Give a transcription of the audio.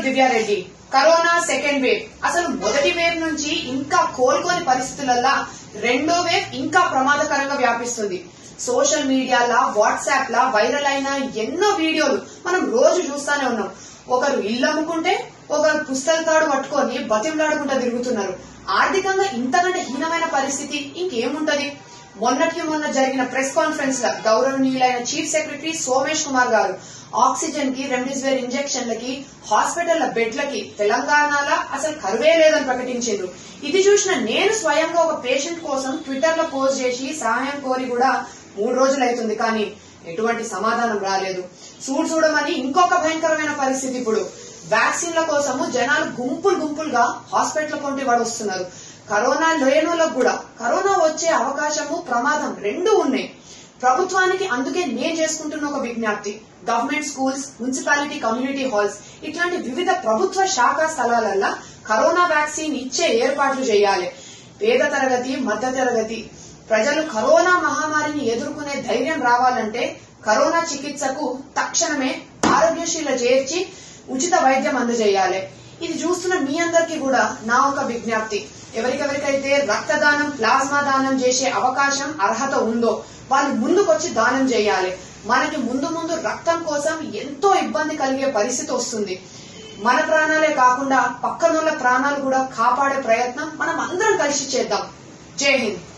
Divya Reddy corona second wave అసలు మొదటి wave నుంచి ఇంకా కోలుకోని పరిస్థితులల్లా రెండో వేవ్ ఇంకా ప్రమాదకరంగా వ్యాపిస్తుంది సోషల్ మీడియాలా వాట్సాప్ లా వైరల్ అయిన ఎన్నో వీడియోలు మనం రోజు చూస్తానే ఉన్నాం ఒకరు ఇల్లు అమ్ముకుంటే ఒకరు పుస్తకాడు పట్టుకొని బతిమలాడుకుంటూ తిరుగుతున్నారు ఆర్థికంగా ఇంతకంటే హీనమైన పరిస్థితి ఇంకేముంటది మొన్నటికి మొన్న జరిగిన ప్రెస్ కాన్ఫరెన్స్ ల గౌరవనీయులైన చీఫ్ సెక్రటరీ సోమేష్ కుమార్ గారు ఆక్సిజన్ కి రెమ్డెసివిర్ ఇంజెక్షన్లకి హాస్పిటల్ల బెడ్లకి తెలంగాణల అసలు కరువే లేదని ప్రకటించారు ఇది చూసిన నేను స్వయంగా ఒక పేషెంట్ కోసం ట్విట్టర్ లో పోస్ట్ చేసి సహాయం కోరి కూడా మూడు రోజులు అవుతుంది కానీ ఎటువంటి సమాధానం రాలేదు చూడు చూడమని ఇంకొక భయంకరమైన పరిస్థితి ఇప్పుడు వ్యాక్సిన్ల కోసము జనాలు గుంపులు గుంపులుగా హాస్పిటల్ కొంటి వాడు వస్తున్నారు కరోనా లేనోళ్ళకు కూడా కరోనా వచ్చే అవకాశము ప్రమాదం రెండు ఉన్నాయి ప్రభుత్వానికి అందుకే నేను చేసుకుంటున్న ఒక విజ్ఞప్తి government schools municipality community halls ఇట్లాంటి వివిధ ప్రభుత్వ శాఖా స్థలాలల్లో కరోనా వ్యాక్సిన్ ఇచ్చే ఏర్పాట్లు చేయాలి పేద తరగతి మధ్య తరగతి ప్రజలు కరోనా మహమ్మారిని ఎదుర్కొనే ధైర్యం రావాలంటే కరోనా చికిత్సకు తక్షణమే ఆరోగ్యశీల చేర్చి ఉచిత వైద్యం అందజేయాలి ఇది చూస్తున్న మీ అందరికీ కూడా నా ఒక విజ్ఞప్తి ఎవరికెవరికైతే రక్తదానం ప్లాస్మా దానం చేసే అవకాశం అర్హత ఉందో వాళ్ళు ముందుకొచ్చి దానం చేయాలి మనకి ముందు ముందు రక్తం కోసం ఎంతో ఇబ్బంది కలిగే పరిస్థితి వస్తుంది మన ప్రాణాలే కాకుండా పక్కనోళ్ళ ప్రాణాలు కూడా కాపాడే ప్రయత్నం మనం అందరం కలిసి చేద్దాం జై హింద్